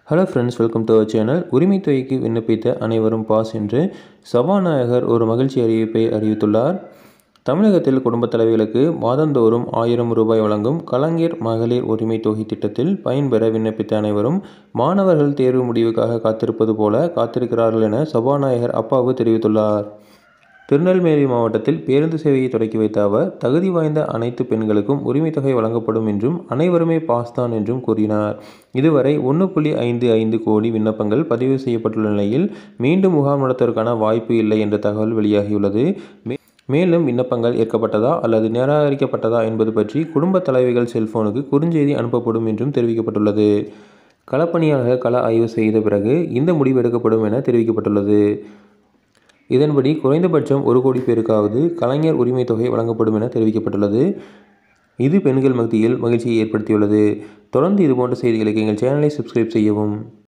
hello friends welcome to our channel உரிமை தொகைக்கு விண்ணப்பித்த அனைவரும் பாஸ் என்று சபாநாயகர் ஒரு மகிழ்ச்சி அறிவிப்பை அறிவித்துள்ளார் தமிழகத்தில் குடும்பத் தலைவிகளுக்கு மாதந்தோறும் ஆயிரம் ரூபாய் வழங்கும் கலைஞர் மகளிர் உரிமை தொகை திட்டத்தில் பயன்பெற விண்ணப்பித்த அனைவரும் மாணவர்கள் தேர்வு முடிவுக்காக காத்திருப்பது போல காத்திருக்கிறார்கள் என சபாநாயகர் அப்பாவு தெரிவித்துள்ளார் திருநெல்வேலி மாவட்டத்தில் பேருந்து சேவையை தொடக்கி வைத்த அவர் தகுதி வாய்ந்த அனைத்து பெண்களுக்கும் உரிமை தொகை வழங்கப்படும் என்றும் அனைவருமே பாஸ் தான் என்றும் கூறினார் இதுவரை ஒன்று புள்ளி ஐந்து ஐந்து கோடி விண்ணப்பங்கள் பதிவு செய்யப்பட்டுள்ள நிலையில் மீண்டும் முகாம் நடத்துவதற்கான வாய்ப்பு இல்லை என்ற தகவல் வெளியாகியுள்ளது மே- மேலும் விண்ணப்பங்கள் ஏற்கப்பட்டதா அல்லது நிராகரிக்கப்பட்டதா என்பது பற்றி குடும்ப தலைவிகள் செல்போனுக்கு குறுஞ்செய்தி அனுப்பப்படும் என்றும் தெரிவிக்கப்பட்டுள்ளது களப்பணியாக கள ஆய்வு செய்த பிறகு இந்த முடிவு எடுக்கப்படும் என தெரிவிக்கப்பட்டுள்ளது இதன்படி குறைந்தபட்சம் ஒரு கோடி பேருக்காவது கலைஞர் உரிமை தொகை வழங்கப்படும் என தெரிவிக்கப்பட்டுள்ளது இது பெண்கள் மத்தியில் மகிழ்ச்சியை ஏற்படுத்தியுள்ளது தொடர்ந்து இதுபோன்ற செய்திகளுக்கு எங்கள் சேனலை சப்ஸ்கிரைப் செய்யவும்